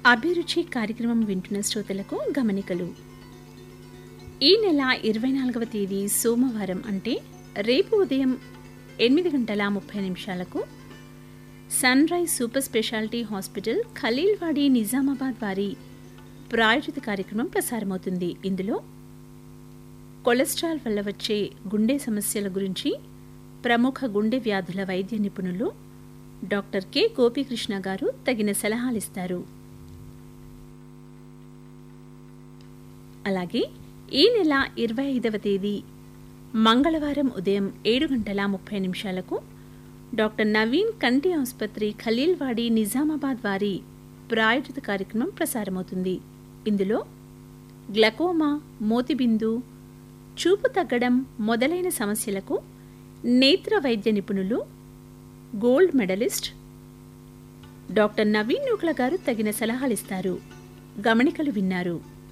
అభిరుచి కార్యక్రమం వింటున్న శ్రోతలకు గమనికలు ఈ నెల ఇరవై నాలుగవ తేదీ సోమవారం అంటే రేపు ఉదయం ఎనిమిది గంటల ముప్పై నిమిషాలకు Sunrise super speciality hospital Khaleelwadi Nizamabad వారి ప్రాయోజిత కార్యక్రమం ప్రసారమవుతుంది ఇందులో కొలెస్ట్రాల్ వల్ల వచ్చే గుండె సమస్యల గురించి ప్రముఖ గుండె వ్యాధుల వైద్య నిపుణులు డాక్టర్ కె గోపీకృష్ణ గారు తగిన సలహాలిస్తారు అలాగే ఈ నెల ఇరవై ఐదవ తేదీ మంగళవారం ఉదయం ఏడు గంటల ముప్పై నిమిషాలకు డాక్టర్ నవీన్ కంటి ఆసుపత్రి ఖలీల్వాడి నిజామాబాద్ వారి ప్రాయోజిత కార్యక్రమం ప్రసారమవుతుంది ఇందులో గ్లకోమా మోతిబిందు చూపు తగ్గడం మొదలైన సమస్యలకు నేత్ర వైద్య నిపుణులు gold medalist doctor Naveen Nookala గారు తగిన సలహాలిస్తారు గమనికలు విన్నారు